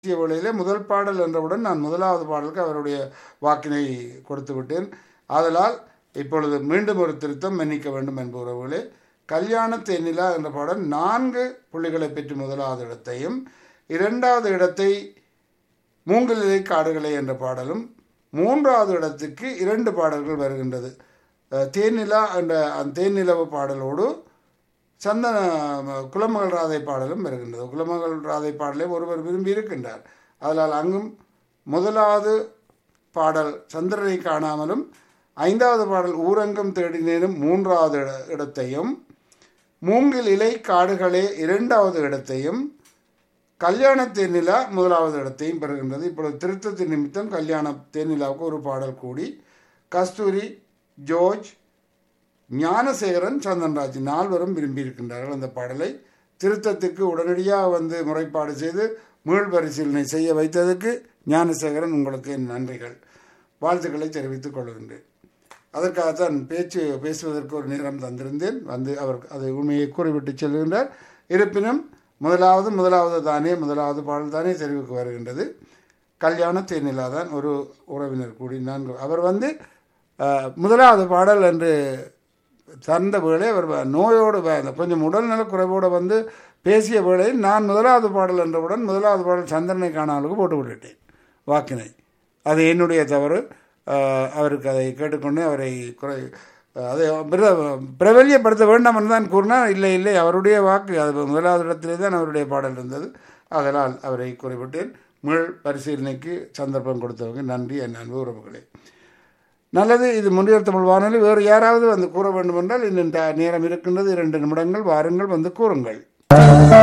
பேசிய வேளையிலே முதல் பாடல் என்றவுடன் நான் முதலாவது பாடலுக்கு அவருடைய வாக்கினை கொடுத்து விட்டேன் ஆதலால் இப்பொழுது மீண்டும் ஒரு திருத்தம் மன்னிக்க வேண்டும் என்பவர்களே கல்யாண தேனிலா என்ற பாடல் நான்கு புள்ளிகளை பெற்று முதலாவது இடத்தையும் இரண்டாவது இடத்தை மூங்கிலை காடுகளே என்ற பாடலும் மூன்றாவது இடத்துக்கு இரண்டு பாடல்கள் வருகின்றது அஹ், தேனிலா என்ற அந்த தேனிலவு பாடலோடு சந்தன ம- குலமகள் ராதை பாடலும் வருகின்றது குலமகள் ராதை பாடலை ஒருவர் விரும்பி இருக்கின்றார் அதனால் அங்கும் முதலாவது பாடல் சந்திரனை காணாமலும் ஐந்தாவது பாடல் ஊரங்கம் தேடினேனும் மூன்றாவது இட- இடத்தையும் மூங்கில் இலை காடுகளே இரண்டாவது இடத்தையும் கல்யாண தேனிலா முதலாவது இடத்தையும் பெறுகின்றது இப்பொழுது திருத்தத்தின் நிமித்தம் கல்யாண தேனிலாவுக்கு ஒரு பாடல் கூடி கஸ்தூரி ஜோர்ஜ் ஞானசேகரன் சந்தன்ராஜ் நால்வரும் விரும்பி இருக்கின்றார்கள் அந்த பாடலை திருத்தத்துக்கு உடனடியாக வந்து முறைப்பாடு செய்து மீள் பரிசீலனை செய்ய வைத்ததுக்கு ஞானசேகரன் உங்களுக்கு என் நன்றிகள் வாழ்த்துக்களை தெரிவித்துக் கொள்கின்றேன் அதற்காகத்தான் பேச்சு பேசுவதற்கு ஒரு நேரம் தந்திருந்தேன் வந்து அவர் அதை உண்மையை கூறிவிட்டு செல்கின்றார் இருப்பினும் முதலாவது முதலாவது தானே முதலாவது பாடல் தானே தெரிவுக்கு வருகின்றது கல்யாண தேனிலா தான் ஒரு உறவினர் கூடி நான்கு அவர் வந்து அஹ், முதலாவது பாடல் என்று தந்த வேளை அவர் வ- நோயோடு வ- அந்த கொஞ்சம் உடல்நல குறைவோடு வந்து பேசிய வேளையில் நான் முதலாவது பாடல் என்றவுடன் முதலாவது பாடல் சந்திரனை காணாமலுக்கு போட்டு விட்டுட்டேன் வாக்கினை அது என்னுடைய தவறு அஹ், அவருக்கு அதை கேட்டுக்கொண்டு அவரை குறை அதை பிர- பிரபல்யப்படுத்த வேண்டாம் என்று தான் கூறினார் இல்லை இல்லை அவருடைய வாக்கு அது முதலாவது இடத்திலே தான் அவருடைய பாடல் இருந்தது அதனால் அவரை குறிப்பிட்டேன் மீள் பரிசீலனைக்கு சந்தர்ப்பம் கொடுத்தவங்க நன்றி என் அன்பு உறவுகளே நல்லது இது முன்னியர் தமிழ் வானொலி வேறு யாராவது வந்து கூற வேண்டும் என்றால் இன்னும் ட- நேரம் இருக்கின்றது இரண்டு நிமிடங்கள் வாருங்கள் வந்து கூறுங்கள்